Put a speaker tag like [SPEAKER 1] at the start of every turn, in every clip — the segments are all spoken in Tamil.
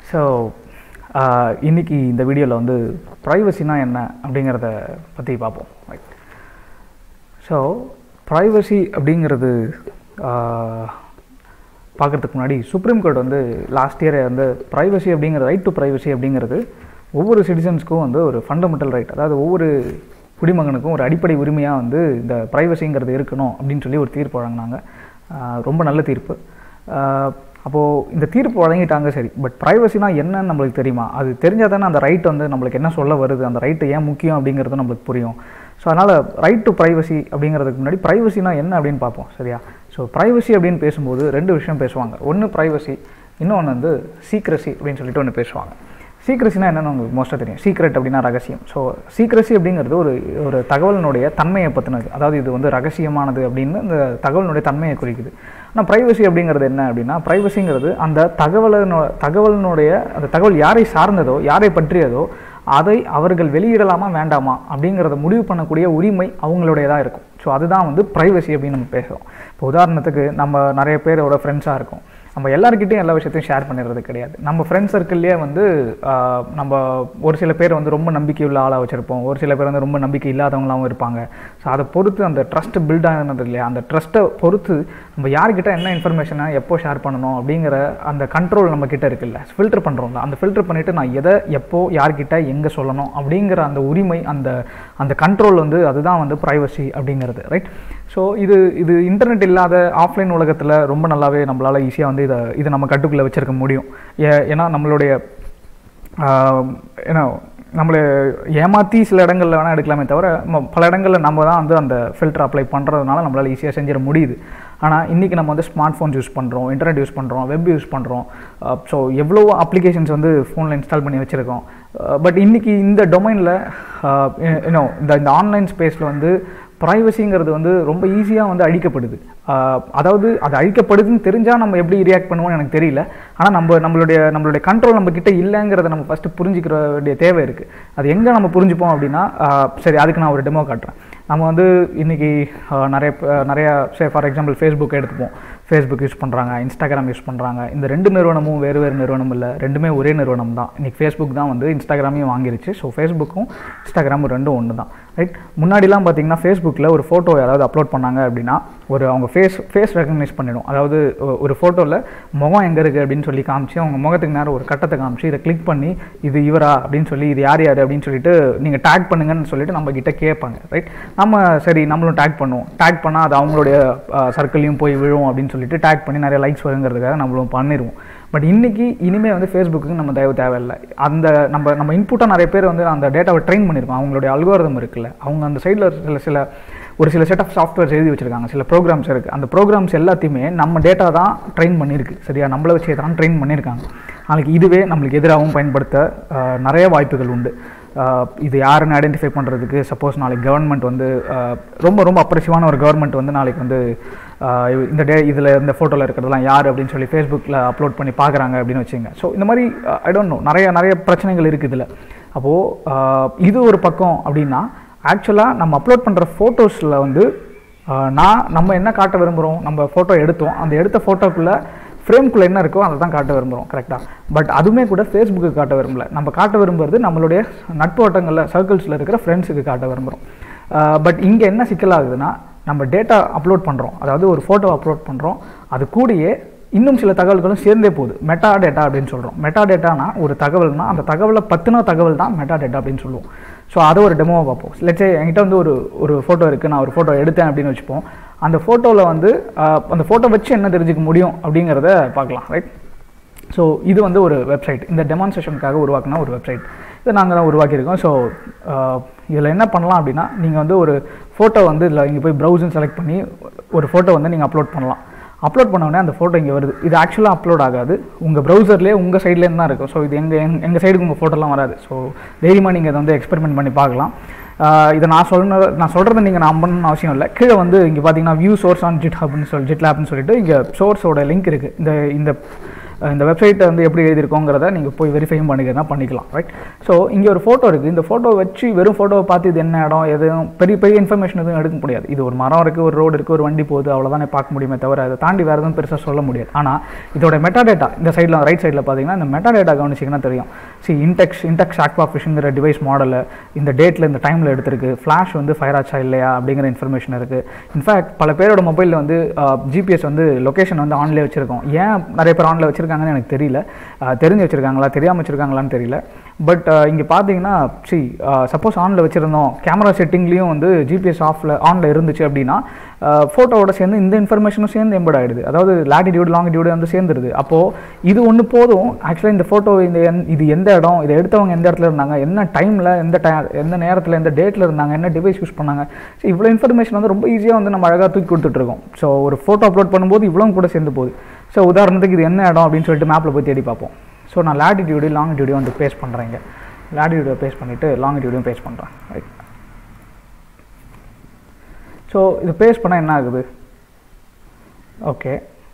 [SPEAKER 1] ஸோ இன்னைக்கு இந்த வீடியோவில் வந்து ப்ரைவசினா என்ன அப்படிங்கிறத பற்றி பார்ப்போம் ரைட் ஸோ ப்ரைவசி அப்படிங்கிறது பார்க்குறதுக்கு முன்னாடி சுப்ரீம் கோர்ட் வந்து லாஸ்ட் இயர் வந்து ப்ரைவசி அப்படிங்கிற ரைட் டு ப்ரைவசி அப்படிங்கிறது ஒவ்வொரு சிட்டிசன்ஸ்க்கும் வந்து ஒரு ஃபண்டமெண்டல் ரைட் அதாவது ஒவ்வொரு குடிமகனுக்கும் ஒரு அடிப்படை உரிமையாக வந்து இந்த ப்ரைவசிங்கிறது இருக்கணும் அப்படின்னு சொல்லி ஒரு தீர்ப்பு வழங்கினாங்க ஆஹ் ரொம்ப நல்ல தீர்ப்பு அப்போது இந்த தீர்ப்பு வழங்கிட்டாங்க சரி பட் ப்ரைவசினா என்னன்னு நம்மளுக்கு தெரியுமா அது தெரிஞ்சால் தானே அந்த ரைட் வந்து நம்மளுக்கு என்ன சொல்ல வருது அந்த ரைட்டு ஏன் முக்கியம் அப்படிங்கிறது நம்மளுக்கு புரியும் ஸோ அதனால் ரைட் டு ப்ரைவசி அப்படிங்கிறதுக்கு முன்னாடி ப்ரைவசினா என்ன அப்படின்னு பார்ப்போம் சரியா ஸோ ப்ரைவசி அப்படின்னு பேசும்போது ரெண்டு விஷயம் பேசுவாங்க ஒன்று ப்ரைவசி இன்னொன்று வந்து சீக்ரசி அப்படின்னு சொல்லிட்டு ஒன்று பேசுவாங்க சீக்ரஸினா என்னென்னு உங்களுக்கு மோஸ்ட்டாக தெரியும் சீக்ரெட் அப்படின்னா ரகசியம் ஸோ சீக்ரஸி அப்படிங்கிறது ஒரு ஒரு தகவலினுடைய தன்மையை பற்றினது அதாவது இது வந்து ரகசியமானது அப்படின்னு இந்த தகவலினுடைய தன்மையை குறிக்குது ஆனால் ப்ரைவசி அப்படிங்கிறது என்ன அப்படின்னா ப்ரைவசிங்கிறது அந்த தகவலினோ தகவலினுடைய அந்த தகவல் யாரை சார்ந்ததோ யாரை பற்றியதோ அதை அவர்கள் வெளியிடலாமா வேண்டாமா அப்படிங்கிறத முடிவு பண்ணக்கூடிய உரிமை அவங்களுடையதாக இருக்கும் ஸோ அதுதான் வந்து ப்ரைவசி அப்படின்னு நம்ம பேசுகிறோம் இப்போ உதாரணத்துக்கு நம்ம நிறைய பேரோட ஃப்ரெண்ட்ஸாக இருக்கும் நம்ம எல்லாருக்கிட்டையும் எல்லா விஷயத்தையும் ஷேர் பண்ணிடுறது கிடையாது நம்ம ஃப்ரெண்ட்ஸ் சர்க்கிள்லேயே வந்து ஆஹ், நம்ம ஒரு சில பேர் வந்து ரொம்ப நம்பிக்கை உள்ள ஆளாக வச்சுருப்போம் ஒரு சில பேர் வந்து ரொம்ப நம்பிக்கை இல்லாதவங்களாகவும் இருப்பாங்க ஸோ அதை பொறுத்து அந்த ட்ரஸ்ட் பில்ட் ஆனது இல்லையா அந்த ட்ரஸ்ட்டை பொறுத்து நம்ம யார்கிட்ட என்ன இன்ஃபர்மேஷனை எப்போ ஷேர் பண்ணணும் அப்படிங்கிற அந்த கண்ட்ரோல் நம்ம கிட்ட இருக்குல்ல ஃபில்டர் பண்ணுறோம்ல அந்த ஃபில்டர் பண்ணிவிட்டு நான் எதை எப்போ யார்கிட்ட எங்கே சொல்லணும் அப்படிங்கிற அந்த உரிமை அந்த அந்த கண்ட்ரோல் வந்து அதுதான் வந்து ப்ரைவசி அப்படிங்கிறது ரைட் ஸோ இது இது இன்டர்நெட் இல்லாத ஆஃப்லைன் உலகத்தில் ரொம்ப நல்லாவே நம்மளால் ஈஸியாக வந்து இதை இதை நம்ம கட்டுக்குள்ளே வச்சிருக்க முடியும் ஏ- ஏன்னா நம்மளுடைய ஏன்னா நம்மளை ஏமாற்றி சில இடங்களில் வேணால் எடுக்கலாமே தவிர ம- பல இடங்களில் நம்ம தான் வந்து அந்த ஃபில்டர் அப்ளை பண்ணுறதுனால நம்மளால் ஈஸியாக செஞ்சிட முடியுது ஆனால் இன்றைக்கி நம்ம வந்து ஸ்மார்ட் ஃபோன்ஸ் யூஸ் பண்ணுறோம் இன்டர்நெட் யூஸ் பண்ணுறோம் வெப் யூஸ் பண்ணுறோம் ஸோ எவ்வளோ அப்ளிகேஷன்ஸ் வந்து ஃபோனில் இன்ஸ்டால் பண்ணி வச்சுருக்கோம் பட் இன்றைக்கி இந்த டொமைனில் யூனோ இந்த இந்த ஆன்லைன் ஸ்பேஸில் வந்து ப்ரைவசிங்கிறது வந்து ரொம்ப ஈஸியாக வந்து அழிக்கப்படுது ஆஹ் அதாவது அது அழிக்கப்படுதுன்னு தெரிஞ்சால் நம்ம எப்படி ரியாக்ட் பண்ணுவோம்னு எனக்கு தெரியல ஆனால் நம்ம நம்மளுடைய நம்மளுடைய கண்ட்ரோல் நம்ம கிட்ட இல்லைங்கிறத நம்ம ஃபஸ்ட்டு புரிஞ்சுக்கிற வேண்டிய தேவை இருக்குது அது எங்கே நம்ம புரிஞ்சுப்போம் அப்படின்னா ஆஹ் சரி அதுக்கு நான் ஒரு டெமோ காட்டுறேன் நம்ம வந்து இன்றைக்கி நிறைய ப- நிறைய சே ஃபார் எக்ஸாம்பிள் ஃபேஸ்புக் எடுத்துப்போம் ஃபேஸ்புக் யூஸ் பண்ணுறாங்க இன்ஸ்டாகிராம் யூஸ் பண்ணுறாங்க இந்த ரெண்டு நிறுவனமும் வேறு வேறு நிறுவனம் இல்லை ரெண்டுமே ஒரே நிறுவனம் தான் இன்றைக்கி ஃபேஸ்புக் தான் வந்து இன்ஸ்டாகிராமையும் வாங்கிருச்சு ஸோ ஃபேஸ்புக்கும் இன்ஸ்டாகிராமும் ரெண்டும் ஒன்று தான் ரைட் முன்னாடிலாம் பார்த்தீங்கன்னா ஃபேஸ்புக்கில் ஒரு ஃபோட்டோ யாராவது அப்லோட் பண்ணாங்க அப்படின்னா ஒரு அவங்க ஃபேஸ் ஃபேஸ் ரெகக்னைஸ் பண்ணிடும் அதாவது ஒ- ஒரு ஃபோட்டோவில் முகம் எங்கே இருக்குது அப்படின்னு சொல்லி காமிச்சு அவங்க முகத்துக்கு நேரம் ஒரு கட்டத்தை காமிச்சு இதை கிளிக் பண்ணி இது இவரா அப்படின்னு சொல்லி இது யார் யார் அப்படின்னு சொல்லிட்டு நீங்கள் டேக் பண்ணுங்கன்னு சொல்லிட்டு நம்ம கிட்ட கேட்பாங்க ரைட் நம்ம சரி நம்மளும் டேக் பண்ணுவோம் டேக் பண்ணால் அது அவங்களுடைய சர்க்கிளையும் போய் விழும் அப்படின்னு சொல்லிட்டு டேக் பண்ணி நிறைய லைக்ஸ் வருங்கிறதுக்காக நம்மளும் பண்ணிடுவோம் பட் இன்னைக்கு இனிமேல் வந்து ஃபேஸ்புக்கு நம்ம தயவு தேவையில்லை அந்த நம்ம நம்ம இன்புட்டாக நிறைய பேர் வந்து அந்த டேட்டாவை ட்ரெயின் பண்ணியிருக்கோம் அவங்களுடைய அல்கோரிதம் இருக்குல்ல அவங்க அந்த சைடில் சில சில ஒரு சில செட் ஆஃப் சாஃப்ட்வேர்ஸ் எழுதி வச்சிருக்காங்க சில ப்ரோக்ராம்ஸ் இருக்குது அந்த ப்ரோக்ராம்ஸ் எல்லாத்தையுமே நம்ம டேட்டா தான் ட்ரெயின் பண்ணியிருக்கு சரியா நம்மளை வச்சே தான் ட்ரெயின் பண்ணியிருக்காங்க நாளைக்கு இதுவே நம்மளுக்கு எதிராகவும் பயன்படுத்த ஆஹ், நிறைய வாய்ப்புகள் உண்டு ஆஹ், இது யாருன்னு ஐடென்டிஃபை பண்ணுறதுக்கு சப்போஸ் நாளைக்கு கவர்மெண்ட் வந்து ஆஹ், ரொம்ப ரொம்ப அப்ரெசிவான ஒரு கவர்மெண்ட் வந்து நாளைக்கு வந்து ஆஹ், இந்த டே இதில் இந்த ஃபோட்டோவில் இருக்கிறதெல்லாம் யார் அப்படின்னு சொல்லி ஃபேஸ்புக்கில் அப்லோட் பண்ணி பார்க்குறாங்க அப்படின்னு வச்சுங்க ஸோ இந்த மாதிரி ஐ டோன்ட் நோ நிறைய நிறைய பிரச்சனைகள் இருக்குது இதில் அப்போது இது ஒரு பக்கம் அப்படின்னா ஆக்சுவலாக நம்ம அப்லோட் பண்ணுற ஃபோட்டோஸில் வந்து ஆஹ், நான் நம்ம என்ன காட்ட விரும்புகிறோம் நம்ம ஃபோட்டோ எடுத்தோம் அந்த எடுத்த ஃபோட்டோக்குள்ளே ஃப்ரேம்குள்ளே என்ன இருக்கோ அதை தான் காட்ட விரும்புகிறோம் கரெக்டாக பட் அதுவுமே கூட ஃபேஸ்புக்கு காட்ட விரும்பல நம்ம காட்ட விரும்புறது நம்மளுடைய நட்பு வட்டங்களில் சர்க்கிள்ஸில் இருக்கிற ஃப்ரெண்ட்ஸுக்கு காட்ட விரும்புகிறோம் பட் இங்கே என்ன சிக்கலாகுதுன்னா நம்ம டேட்டா அப்லோட் பண்ணுறோம் அதாவது ஒரு ஃபோட்டோ அப்லோட் பண்ணுறோம் அது கூடயே இன்னும் சில தகவல்களும் சேர்ந்தே போகுது மெட்டா டேட்டா அப்படின்னு சொல்கிறோம் மெட்டா டேட்டானா ஒரு தகவல்னா அந்த தகவலை பற்றின தகவல் தான் மெட்டா டேட்டா அப்படின்னு சொல்லுவோம் ஸோ அதை ஒரு டெமோவை பார்ப்போம் லெட்ஸே என்கிட்ட வந்து ஒரு ஒரு ஃபோட்டோ இருக்குது நான் ஒரு ஃபோட்டோ எடுத்தேன் அப்படின்னு வச்சுப்போம் அந்த ஃபோட்டோவில் வந்து ஆஹ், அந்த ஃபோட்டோ வச்சு என்ன தெரிஞ்சுக்க முடியும் அப்படிங்கிறத பார்க்கலாம் ரைட் ஸோ இது வந்து ஒரு வெப்சைட் இந்த டெமான்ஸ்ட்ரேஷனுக்காக உருவாக்கின ஒரு வெப்சைட் இதை நாங்கள் தான் உருவாக்கியிருக்கோம் ஸோ இதில் என்ன பண்ணலாம் அப்படின்னா நீங்கள் வந்து ஒரு ஃபோட்டோ வந்து இதில் இங்கே போய் ப்ரௌசன் செலக்ட் பண்ணி ஒரு ஃபோட்டோ வந்து நீங்கள் அப்லோட் பண்ணலாம் அப்லோட் பண்ண உடனே அந்த ஃபோட்டோ இங்கே வருது இது ஆக்சுவலாக அப்லோட் ஆகாது உங்கள் ப்ரௌசர்லேயே உங்கள் சைட்லேருந்து தான் இருக்கும் ஸோ இது எங்கள் எங் எங்கள் சைடுக்கு உங்கள் ஃபோட்டோலாம் வராது ஸோ தைரியமாக நீங்கள் இதை வந்து எக்ஸ்பெரிமெண்ட் பண்ணி பார்க்கலாம் ஆஹ் இதை நான் சொன்ன நான் சொல்கிறத நீங்கள் நம்பணும்னு அவசியம் இல்லை கீழே வந்து இங்கே பார்த்தீங்கன்னா வியூ சோர்ஸ் ஆன் ஜிட் ஹப்னு சொல்லி ஜிட் லேப்னு சொல்லிட்டு இங்கே சோர்ஸோட லிங்க் இருக்குது இந்த இந்த அஹ் இந்த வெப்சைட்டை வந்து எப்படி எழுதியிருக்கோங்கிறத நீங்கள் போய் வெரிஃபையும் பண்ணிக்கிறதா பண்ணிக்கலாம் ரைட் ஸோ இங்கே ஒரு ஃபோட்டோ இருக்குது இந்த ஃபோட்டோ வச்சு வெறும் ஃபோட்டோவை பார்த்து இது என்ன இடம் எதுவும் பெரிய பெரிய இன்ஃபர்மேஷன் எதுவும் எடுக்க முடியாது இது ஒரு மரம் இருக்குது ஒரு ரோடு இருக்குது ஒரு வண்டி போகுது அவ்வளோதானே பார்க்க முடியுமே தவிர அதை தாண்டி வேறு எதுவும் பெருசாக சொல்ல முடியாது ஆனால் இதோட மெட்டா டேட்டா இந்த சைடில் ரைட் சைடில் பார்த்தீங்கன்னா இந்த மெட்டா டேட்டா கவனிச்சிங்கன்னா தெரியும் சி இன்டெக்ஸ் இன்டெக்ஸ் ஆக்வா ஃபிஷ்ங்கிற டிவைஸ் மாடலு இந்த டேட்டில் இந்த டைமில் எடுத்திருக்கு ஃப்ளாஷ் வந்து ஃபயர் ஆச்சா இல்லையா அப்படிங்கிற இன்ஃபர்மேஷன் இருக்குது இன்ஃபேக்ட் பல பேரோட மொபைலில் வந்து ஜிபிஎஸ் வந்து லொக்கேஷன் வந்து ஆன்லேயே வச்சுருக்கோம் ஏன் நிறைய பேர் ஆன்ல வச்சுருக்காங்கன்னு எனக்கு தெரியல அஹ் தெரிஞ்சு வச்சுருக்காங்களா தெரியாமல் வச்சுருக்காங்களான்னு தெரியல பட் இங்கே பார்த்தீங்கன்னா சி சப்போஸ் ஆனில் வச்சுருந்தோம் கேமரா செட்டிங்லேயும் வந்து ஜிபிஎஸ் ஆஃபில் ஆனில் இருந்துச்சு அப்படின்னா ஃபோட்டோவோட சேர்ந்து இந்த இன்ஃபர்மேஷனும் சேர்ந்து எம்பட் ஆகிடுது அதாவது லாட்டிடியூட் லாங்கிடியூடு வந்து சேர்ந்துருது அப்போது இது ஒன்று போதும் ஆக்சுவலாக இந்த ஃபோட்டோ இந்த எந் இது எந்த இடம் இதை எடுத்தவங்க எந்த இடத்துல இருந்தாங்க என்ன டைமில் எந்த டை எந்த நேரத்தில் எந்த டேட்டில் இருந்தாங்க என்ன டிவைஸ் யூஸ் பண்ணாங்க ஸோ இவ்வளோ இன்ஃபர்மேஷன் வந்து ரொம்ப ஈஸியாக வந்து நம்ம அழகாக தூக்கி கொடுத்துட்ருக்கோம் ஸோ ஒரு ஃபோட்டோ அப்லோட் பண்ணும்போது இவ்வளோ கூட சேர்ந்து போகுது ஸோ உதாரணத்துக்கு இது என்ன இடம் அப்படின்னு சொல்லிட்டு மேப்பில் போய் தேடி பார்ப்போம் ஸோ நான் லாட்டிடியூடு லாங்கிடியூடு வந்து பேஸ் பண்ணுறேங்க லாட்டிடியூடை பேஸ் பண்ணிவிட்டு லாங்கிடியூடையும் பேஸ் பண்ணுறேன் ரைட் ஸோ இது பேஸ் பண்ணால் என்ன ஆகுது ஓகே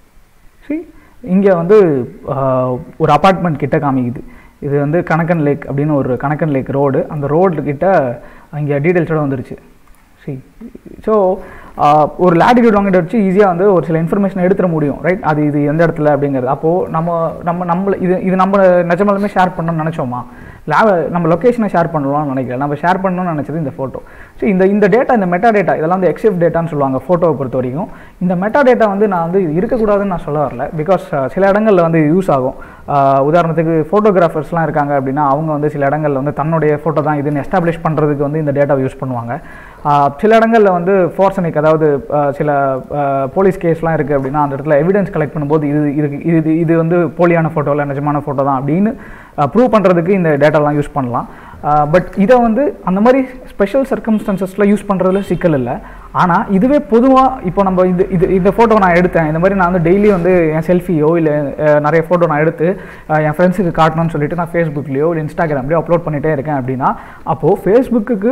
[SPEAKER 1] சி இங்கே வந்து ஆஹ், ஒரு அப்பார்ட்மெண்ட் கிட்ட காமிக்குது இது வந்து கணக்கன் லேக் அப்படின்னு ஒரு கணக்கன் லேக் ரோடு அந்த ரோடு கிட்ட இங்கே டீட்டெயில்ஸோட வந்துருச்சு சி ஸோ ஒரு லேட்டிடியூட் லாங்கிட் வச்சு ஈஸியாக வந்து ஒரு சில இன்ஃபர்மேஷன் எடுத்துட முடியும் ரைட் அது இது எந்த இடத்துல அப்படிங்கிறது அப்போது நம்ம நம்ம நம்மள இது இது நம்ம நிஜமாலுமே ஷேர் பண்ணணும்னு நினச்சோமா லேவ நம்ம லொக்கேஷனை ஷேர் பண்ணலாம்னு நினைக்கிறேன் நம்ம ஷேர் பண்ணணும்னு நினச்சது இந்த ஃபோட்டோ ஸோ இந்த இந்த டேட்டா இந்த மெட்டா டேட்டா இதெல்லாம் வந்து எக்ஸிஃப் டேட்டான்னு சொல்லுவாங்க ஃபோட்டோவை பொறுத்த வரைக்கும் இந்த மெட்டா டேட்டா வந்து நான் வந்து இது இருக்கக்கூடாதுன்னு நான் சொல்ல வரல பிகாஸ் சில இடங்களில் வந்து யூஸ் ஆகும் ஆஹ் உதாரணத்துக்கு ஃபோட்டோகிராஃபர்ஸ்லாம் இருக்காங்க அப்படின்னா அவங்க வந்து சில இடங்களில் வந்து தன்னுடைய ஃபோட்டோ தான் இதுன்னு எஸ்டாப்ளிஷ் பண்ணுறதுக்கு வந்து இந்த டேட்டாவை யூஸ் பண்ணுவாங்க ஆஹ் சில இடங்களில் வந்து ஃபோர்சனிக் அதாவது ஆஹ் சில போலீஸ் கேஸ்லாம் இருக்குது அப்படின்னா அந்த இடத்துல எவிடன்ஸ் கலெக்ட் பண்ணும்போது இது இது இது இது வந்து போலியான ஃபோட்டோ இல்லை நிஜமான ஃபோட்டோ தான் அப்படின்னு ப்ரூவ் பண்ணுறதுக்கு இந்த டேட்டாலாம் யூஸ் பண்ணலாம் பட் இதை வந்து அந்த மாதிரி ஸ்பெஷல் சர்க்கம்ஸ்டன்சஸில் யூஸ் பண்ணுறதுல சிக்கல் இல்லை ஆனால் இதுவே பொதுவாக இப்போ நம்ம இது இது இந்த ஃபோட்டோ நான் எடுத்தேன் இந்த மாதிரி நான் வந்து டெய்லி வந்து என் செல்ஃபியோ இல்லை நிறைய ஃபோட்டோ நான் எடுத்து அஹ், என் ஃப்ரெண்ட்ஸுக்கு காட்டணும்னு சொல்லிட்டு நான் ஃபேஸ்புக்லேயோ இல்லை இன்ஸ்டாகிராம்லேயோ அப்லோட் பண்ணிகிட்டே இருக்கேன் அப்படின்னா அப்போது ஃபேஸ்புக்குக்கு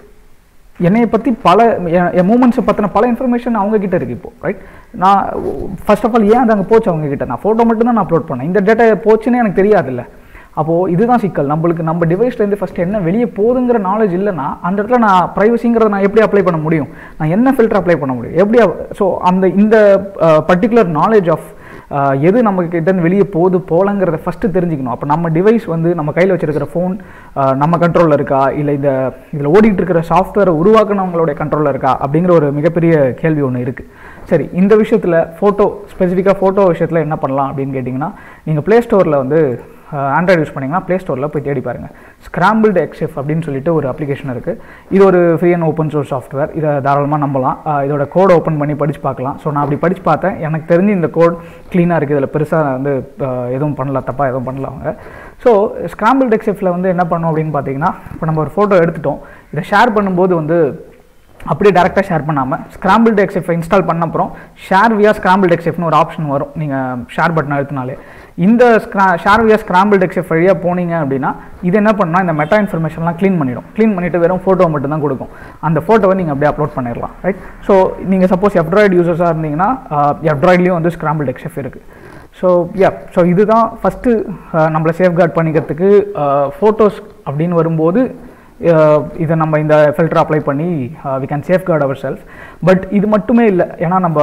[SPEAKER 1] என்னைய பற்றி பல என் என் மூமெண்ட்ஸை பற்றின பல இன்ஃபர்மேஷன் அவங்க கிட்ட இருக்கு இப்போ ரைட் நான் ஃபர்ஸ்ட் ஆஃப் ஆல் ஏன் அது அங்கே போச்சு அவங்க கிட்ட நான் ஃபோட்டோ மட்டும் தான் நான் அப்லோட் பண்ணேன் இந்த டேட்டா போச்சுன்னு எனக்கு தெரியாதுல்ல அப்போது இதுதான் சிக்கல் நம்மளுக்கு நம்ம டிவைஸ்லேருந்து ஃபஸ்ட் என்ன வெளியே போகுதுங்கிற நாலேஜ் இல்லைன்னா அந்த இடத்துல நான் ப்ரைவசிங்கிறத நான் எப்படி அப்ளை பண்ண முடியும் நான் என்ன ஃபில்டர் அப்ளை பண்ண முடியும் எப்படி ஸோ அந்த இந்த பர்டிகுலர் நாலேஜ் ஆஃப் எது நம்ம கிட்ட இருந்து வெளியே போகுது போகலங்கிறத ஃபஸ்ட்டு தெரிஞ்சுக்கணும் அப்போ நம்ம டிவைஸ் வந்து நம்ம கையில் வச்சிருக்கிற ஃபோன் நம்ம கண்ட்ரோலில் இருக்கா இல்லை இந்த இதில் ஓடிட்டு இருக்கிற சாஃப்ட்வேரை உருவாக்குனவங்களுடைய கண்ட்ரோலில் இருக்கா அப்படிங்கிற ஒரு மிகப்பெரிய கேள்வி ஒன்று இருக்குது சரி இந்த விஷயத்தில் ஃபோட்டோ ஸ்பெசிஃபிக்காக ஃபோட்டோ விஷயத்தில் என்ன பண்ணலாம் அப்படின்னு கேட்டிங்கன்னா நீங்கள் ப்ளே ஸ்டோரில் வந்து ஆண்ட்ராய்டு யூஸ் பண்ணிங்கன்னா ப்ளே ஸ்டோரில் போய் தேடி பாருங்கள் ஸ்கிராம்பிள்டு எக்ஸ்எஃப் அப்படின்னு சொல்லிட்டு ஒரு அப்ளிகேஷன் இருக்குது இது ஒரு free and open source software இதை தாராளமாக நம்பலாம் ஆஹ் இதோட கோடை ஓப்பன் பண்ணி படித்து பார்க்கலாம் ஸோ நான் அப்படி படித்து பார்த்தேன் எனக்கு தெரிஞ்சு இந்த கோட் க்ளீனாக இருக்குது இதில் பெருசாக வந்து ஆஹ் எதுவும் பண்ணல தப்பாக எதுவும் பண்ணல அவங்க ஸோ ஸ்கிராம்பிள்டு எக்ஸ்எஃப்ல வந்து என்ன பண்ணோம் அப்படின்னு பார்த்தீங்கன்னா இப்போ நம்ம ஒரு ஃபோட்டோ எடுத்துட்டோம் இதை ஷேர் பண்ணும்போது வந்து அப்படியே டேரெக்டாக ஷேர் பண்ணாமல் ஸ்கிராம்பிள்டு எக்ஸ்எஃப் இன்ஸ்டால் பண்ண அப்புறம் ஷேர் வியா ஸ்கிராம்பிள்டு எக்ஸ்எஃப்னு ஒரு ஆப்ஷன் வரும் நீங்கள் ஷேர் பட்டன் அழுத்தினாலே இந்த ஸ்க்ரா ஷேர் வியா ஸ்கிராம்பிள்டு எக்ஸ்எஃப் வழியாக போனீங்க அப்படின்னா இது என்ன பண்ணால் இந்த மெட்டா இன்ஃபர்மேஷன்லாம் க்ளீன் பண்ணிடும் க்ளீன் பண்ணிவிட்டு வெறும் ஃபோட்டோ மட்டும் தான் கொடுக்கும் அந்த ஃபோட்டோவை நீங்கள் அப்படியே அப்லோட் பண்ணிடலாம் ரைட் ஸோ நீங்கள் சப்போஸ் எப்ட்ராய்டு யூசர்ஸாக இருந்தீங்கன்னா எப்ட்ராய்ட்லேயும் வந்து ஸ்கிராம்பிள்டு எக்ஸ்எஃப் இருக்குது ஸோ யா ஸோ இதுதான் ஃபஸ்ட்டு நம்மளை சேஃப்கார்ட் பண்ணிக்கிறதுக்கு ஃபோட்டோஸ் அப்படின்னு வரும்போது அஹ், இதை நம்ம இந்த ஃபில்டர் அப்ளை பண்ணி we can safeguard our self but இது மட்டுமே இல்லை ஏன்னா நம்ம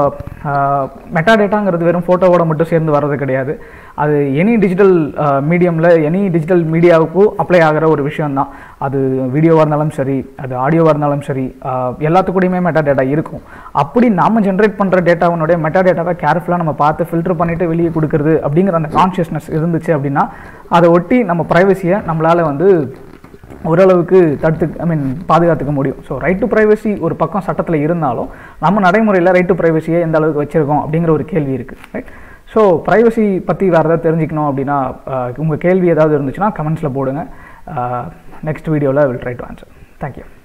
[SPEAKER 1] மெட்டா டேட்டாங்கிறது வெறும் ஃபோட்டோவோட மட்டும் சேர்ந்து வர்றது கிடையாது அது எனி டிஜிட்டல் மீடியமில் எனி டிஜிட்டல் மீடியாவுக்கும் அப்ளை ஆகிற ஒரு விஷயம்தான் அது வீடியோவாக இருந்தாலும் சரி அது ஆடியோவாக இருந்தாலும் சரி அஹ், எல்லாத்துக்கூடயுமே மெட்டா டேட்டா இருக்கும் அப்படி நாம் ஜென்ரேட் பண்ணுற டேட்டாவினுடைய மெட்டா டேட்டாவை கேர்ஃபுல்லாக நம்ம பார்த்து ஃபில்டர் பண்ணிவிட்டு வெளியே கொடுக்குறது அப்படிங்கிற அந்த கான்ஷியஸ்னஸ் இருந்துச்சு அப்படின்னா அதை ஒட்டி நம்ம ப்ரைவசியை நம்மளால் வந்து ஓரளவுக்கு தடுத்து ஐ மீன் பாதுகாத்துக்க முடியும் ஸோ ரைட் டு ப்ரைவசி ஒரு பக்கம் சட்டத்தில் இருந்தாலும் நம்ம நடைமுறையில் ரைட் டு ப்ரைவசியை எந்த அளவுக்கு வச்சுருக்கோம் அப்படிங்கிற ஒரு கேள்வி இருக்குது ரைட் ஸோ ப்ரைவசி பற்றி வேறு ஏதாவது தெரிஞ்சுக்கணும் அப்படின்னா உங்கள் கேள்வி ஏதாவது இருந்துச்சுன்னா கமெண்ட்ஸில் போடுங்க நெக்ஸ்ட் வீடியோவில் will try to answer thank you